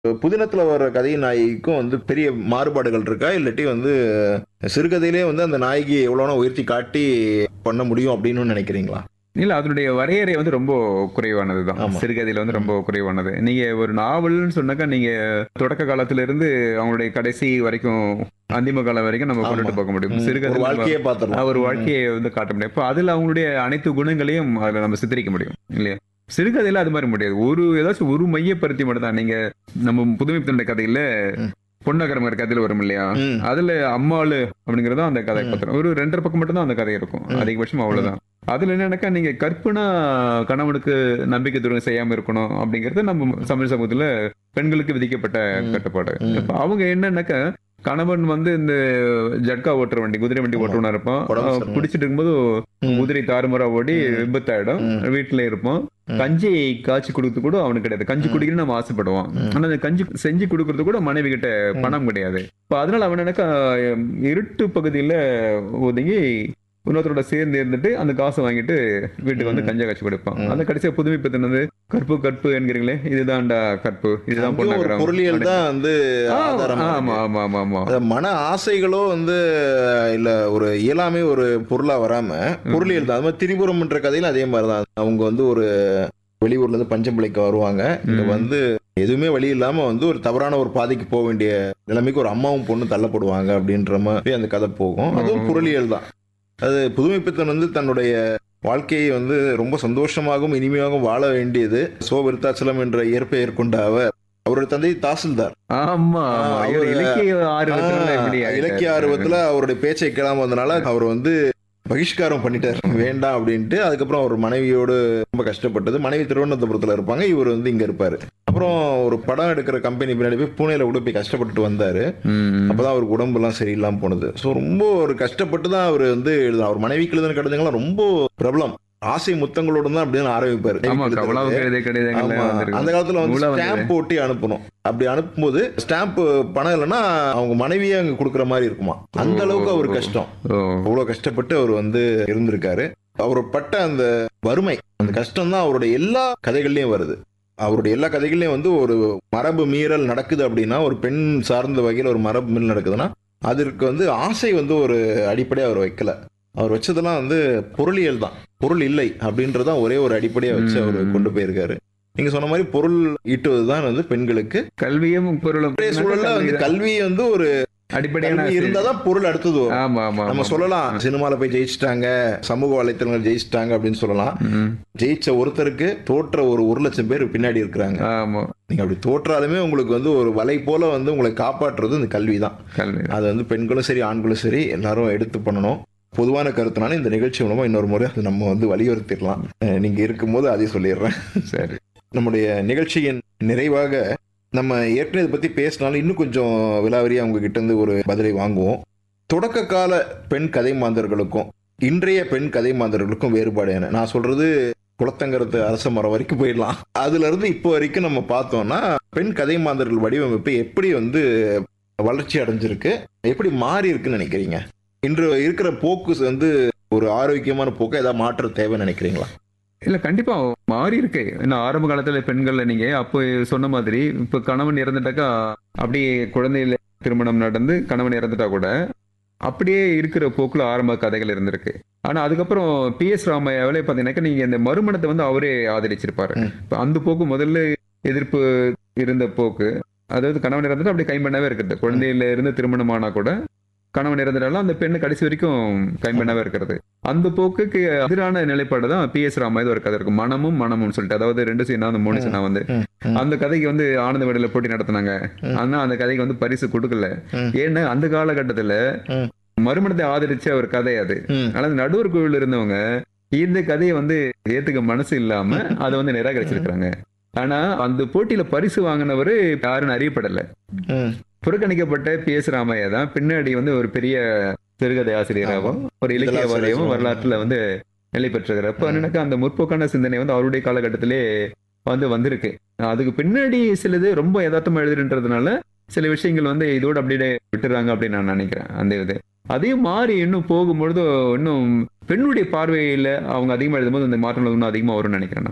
புதினத்துல வர கதை நாயகிக்கும் வந்து பெரிய மாறுபாடுகள் இருக்கா இல்லாட்டி வந்து சிறுகதையிலே வந்து அந்த நாயகி எவ்வளோனா உயர்த்தி காட்டி பண்ண முடியும் அப்படின்னு நினைக்கிறீங்களா இல்ல அதனுடைய வரையறை வந்து ரொம்ப குறைவானது தான் ஆமா. சிறுகதையில வந்து ரொம்ப குறைவானது நீங்க ஒரு நாவல்னு சொன்னாக்கா நீங்க தொடக்க காலத்துல இருந்து அவங்களுடைய கடைசி வரைக்கும் அந்திம காலம் வரைக்கும் நம்ம ஆமா. கொண்டுட்டு போக முடியும் ஒரு சிறுகதை வாழ்க்கையே பார்த்துடலாம் ஒரு வாழ்க்கையை வந்து காட்ட முடியும் இப்போ அதுல அவங்களுடைய அனைத்து குணங்களையும் அதுல நம்ம சித்தரிக்க முடியும் இல்லையா சிறுகதையில அது மாதிரி முடியாது ஒரு ஏதாச்சும் ஒரு மையப்படுத்தி மட்டும் தான் நீங்க நம்ம புதுமை கதையில ம். பொன்னகரமர் கதையில வரும் இல்லையா ம். அதுல அம்மாளு அப்படிங்கறது அந்த கதை ம். பத்திரம் ஒரு ரெண்டரை பக்கம் மட்டும் தான் அந்த கதை இருக்கும் ம். அதிகபட்சம் அவ்வளவுதான் அதுல என்னன்னாக்கா நீங்க கற்பனா கணவனுக்கு நம்பிக்கை துரோகம் செய்யாம இருக்கணும் அப்படிங்கறது நம்ம தமிழ் சமூகத்துல பெண்களுக்கு விதிக்கப்பட்ட ம். கட்டுப்பாடு ம். இப்ப அவங்க என்னன்னாக்கா கணவன் வந்து இந்த ஜட்கா ஓட்டுற வண்டி குதிரை வண்டி ஆமா. ஓட்டுறவனா இருப்பான் உடம்பு அவன் சரியில்லை. குடிச்சிட்டு இருக்கும்போது ம். குதிரை தாறுமாறா ஓடி ம். விபத்தாயிடும் ம். வீட்டுல இருப்போம் ம். கஞ்சி காய்ச்சி கொடுத்து கூட அவனுக்கு கிடையாது கஞ்சி ம். குடிக்கணும்னு நம்ம ஆசைப்படுவான் ம். ஆனா அந்த கஞ்சி செஞ்சு கொடுக்கறது கூட மனைவி கிட்ட ம். பணம் கிடையாது இப்ப அதனால அவன் எனக்கு இருட்டு பகுதியில ஒதுங்கி இன்னொருத்தரோட சேர்ந்து இருந்துட்டு அந்த காசை வாங்கிட்டு வீட்டுக்கு வந்து ம். கஞ்சா காய்ச்சி கொடுப்பான் ம். அந்த கடைசியா புதுமை பத்தினது கற்பு கற்பு என்கிறீங்களே இதுதான்டா கற்பு இதுதான் அங்கேயும் ஒரு பொண்ணாகிறோம் பொருளியல் தான் வந்து ஆ, ஆதாரமா ஆமா இருக்கு. ஆமா ஆமா ஆமா அத மன ஆசைகளோ வந்து இல்ல ஒரு இயலாமை ஒரு பொருளா வராம பொருளியல் தான் அது மாதிரி திரிபுரம்ன்ற கதையில அதே மாதிரி தான் அவங்க வந்து ஒரு வெளியூர்ல இருந்து பஞ்சம்பிளைக்கு வருவாங்க இங்க ம். வந்து எதுவுமே வழி இல்லாம வந்து ஒரு தவறான ஒரு பாதைக்கு போக வேண்டிய நிலைமைக்கு ஒரு அம்மாவும் பொண்ணு தள்ளப்படுவாங்க அப்படின்ற மாதிரி அந்த கதை போகும் அதுவும் ம். பொருளியல் தான் அது புதுமைப்பித்தன் வந்து தன்னுடைய வாழ்க்கையை வந்து ரொம்ப சந்தோஷமாகவும் இனிமையாகவும் வாழ வேண்டியது சோ விருத்தாச்சலம் என்ற இயற்பெயர் கொண்ட அவர் அவருடைய தந்தை தாசில்தார் ஆமா ஆமா ஆ, இவர் அவரு- இலக்கிய ஆர்வத்துல எப்படி ஆ, ஆயிட்டாரு? இலக்கிய ஆர்வத்துல அவருடைய பேச்சை கேளாம வந்தனால அவர் வந்து பகிஷ்காரம் பண்ணிட்டார் வேண்டாம் அப்படின்ட்டு அதுக்கப்புறம் அவர் மனைவியோடு ரொம்ப கஷ்டப்பட்டது மனைவி திருவனந்தபுரத்துல இருப்பாங்க இவர் வந்து இங்க இருப்பாரு அப்புறம் ஒரு படம் எடுக்கிற கம்பெனி பின்னாடி போய் பூனேல கூட போய் கஷ்டப்பட்டுட்டு வந்தாரு ம். அப்பதான் அவருக்கு உடம்புலாம் சரியில்லாம போனது ஸோ ரொம்ப ஒரு கஷ்டப்பட்டு தான் அவர் வந்து எழுதும் அவர் மனைவிக்கு எழுதின கடிதங்கள்லாம் ரொம்ப பிரபலம் ஆசை முத்தங்களோட தான் அப்படின்னு ஆரம்பிப்பாரு ஆமா எழுதுறது. கவலாவுக்கு எழுதிய கடிதங்கள்ல ஆமா. வந்திருக்கு. அந்த காலத்துல வந்து நூலா வந்தது. ஸ்டாம்ப் போட்டி அனுப்பணும் அப்படி அனுப்பும்போது ஸ்டாம்ப் பணம் இல்லைன்னா அவங்க மனைவியே அங்க கொடுக்குற மாதிரி இருக்குமா அந்த ஓ, அளவுக்கு அவர் ஓ. கஷ்டம் ஓ. அவ்வளவு கஷ்டப்பட்டு அவர் வந்து இருந்திருக்காரு அவர் பட்ட அந்த வறுமை அந்த கஷ்டம் தான் அவருடைய எல்லா கதைகள்லயும் வருது அவருடைய எல்லா கதைகள்லயும் வந்து ஒரு மரபு மீறல் நடக்குது அப்படின்னா ஒரு பெண் சார்ந்த வகையில் ஒரு மரபு மீறல் நடக்குதுன்னா அதற்கு வந்து ஆசை வந்து ஒரு அடிப்படையா அவர் வைக்கல அவர் வச்சதெல்லாம் வந்து பொருளியல் தான் பொருள் இல்லை அப்படின்றதான் ஒரே ஒரு அடிப்படையா வச்சு அவர் ம். கொண்டு போயிருக்காரு நீங்க சொன்ன மாதிரி பொருள் ஈட்டுவதுதான் வந்து பெண்களுக்கு கல்வியும் பொருளும் இன்றைய சூழல்ல வந்து கல்வி வந்து ஒரு அடிப்படையான கல்வி இருந்தாதான் பொருள் அடுத்தது வரும். ஆமா ஆமா நம்ம ஆமா. சொல்லலாம் சினிமால போய் ஜெயிச்சிட்டாங்க சமூக வலைத்தளங்கள் ஜெயிச்சிட்டாங்க அப்படின்னு சொல்லலாம் ம். ஜெயிச்ச ஒருத்தருக்கு தோற்ற ஒரு ஒரு லட்சம் பேர் பின்னாடி இருக்கிறாங்க ஆமா நீங்க அப்படி தோற்றாலுமே உங்களுக்கு வந்து ஒரு வலை போல வந்து உங்களை காப்பாற்றுறது இந்த கல்வி தான் கல்வி அது வந்து பெண்களும் சரி ஆண்களும் சரி எல்லாரும் எடுத்து பண்ணணும் பொதுவான கருத்துனால இந்த நிகழ்ச்சி மூலமா இன்னொரு முறை அது நம்ம வந்து வலியுறுத்திடலாம் அஹ் நீங்க இருக்கும்போது அதையும் சொல்லிடுறேன் சரி நம்முடைய நிகழ்ச்சியின் நிறைவாக நம்ம ஏற்கனவே இதை பத்தி பேசினாலும் இன்னும் கொஞ்சம் விலாவரியா அவங்க கிட்ட இருந்து ஒரு பதிலை வாங்குவோம் தொடக்க கால பெண் கதை மாந்தர்களுக்கும் இன்றைய பெண் கதை மாந்தர்களுக்கும் வேறுபாடு என்ன நான் சொல்றது குளத்தங்கரத்து அரச மரம் வரைக்கும் போயிடலாம் அதுல இருந்து இப்போ வரைக்கும் நம்ம பார்த்தோம்னா பெண் கதை மாந்தர்கள் வடிவமைப்பு எப்படி வந்து வளர்ச்சி அடைஞ்சிருக்கு எப்படி மாறி இருக்குன்னு நினைக்கிறீங்க இன்று இருக்கிற போக்கு வந்து ஒரு ஆரோக்கியமான போக்கு ஏதாவது மாற்றம் தேவைன்னு நினைக்கிறீங்களா இல்ல கண்டிப்பா மாறி இருக்கு இன்னும் ஆரம்ப காலத்துல பெண்கள்ல நீங்க அப்போ சொன்ன மாதிரி இப்ப கணவன் இறந்துட்டாக்கா அப்படியே குழந்தையில திருமணம் நடந்து கணவன் இறந்துட்டா கூட அப்படியே இருக்கிற போக்குல ஆரம்ப கதைகள் இருந்திருக்கு ஆனா அதுக்கப்புறம் பி எஸ் ராமையாவிலே பாத்தீங்கன்னாக்கா நீங்க இந்த மறுமணத்தை வந்து அவரே ஆதரிச்சிருப்பாரு ம். இப்ப அந்த போக்கு முதல்ல எதிர்ப்பு இருந்த போக்கு அதாவது கணவன் இறந்துட்டு அப்படியே கைம்பெண்ணாவே இருக்கிறது குழந்தையில இருந்து திருமணமானா கூட கணவன் இறந்துட்டாலும் அந்த பெண்ணு கடைசி வரைக்கும் கைம்பெண்ணாவே இருக்கிறது அந்த போக்குக்கு எதிரான நிலைப்பாடு தான் பி எஸ் ராமாயது ஒரு கதை இருக்கு மனமும் மனமும் சொல்லிட்டு அதாவது ரெண்டு சீனா அந்த மூணு சீனா வந்து ம், ம். அந்த கதைக்கு வந்து ஆனந்த விடல போட்டி நடத்தினாங்க ம். ஆனா அந்த கதைக்கு வந்து பரிசு கொடுக்கல ம். ஏன்னா அந்த காலகட்டத்துல ம். மறுமணத்தை ஆதரிச்ச ஒரு கதை அது ம். ஆனா அந்த நடுவர் குழுவில் இருந்தவங்க இந்த கதையை வந்து ஏத்துக்க மனசு இல்லாம அதை வந்து நிராகரிச்சிருக்காங்க ஆனா அந்த போட்டியில பரிசு வாங்கினவரு யாருன்னு அறியப்படல ம். புறக்கணிக்கப்பட்ட பி எஸ் ராமையா தான் பின்னாடி வந்து ஒரு பெரிய சிறுகதை ஆசிரியராகவும் ஒரு இலக்கியவாதியாகவும் இதழாசிரியர் வரலாற்றுல வந்து நிலை பெற்றிருக்கிறார் அப்ப என்னன்னாக்கா அந்த முற்போக்கான சிந்தனை வந்து அவருடைய காலகட்டத்திலே வந்து வந்திருக்கு அதுக்கு பின்னாடி சிலது ரொம்ப யதார்த்தமா எழுதுன்றதுனால சில விஷயங்கள் வந்து இதோட அப்படியே விட்டுறாங்க அப்படின்னு நான் நினைக்கிறேன் அந்த இது அதையும் மாறி இன்னும் போகும்பொழுது இன்னும் பெண்ணுடைய பார்வையில அவங்க அதிகமா எழுதும்போது அந்த மாற்றங்கள் இன்னும் அதிகமா வரும்னு நினைக்கிறேன் நான்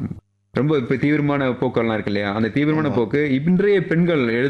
ரொம்ப இப்ப தீவிரமான போக்கெல்லாம் இருக்கு இல்லையா அந்த தீவிரமான ஆமா. போக்கு இன்றைய பெண்கள் எழுத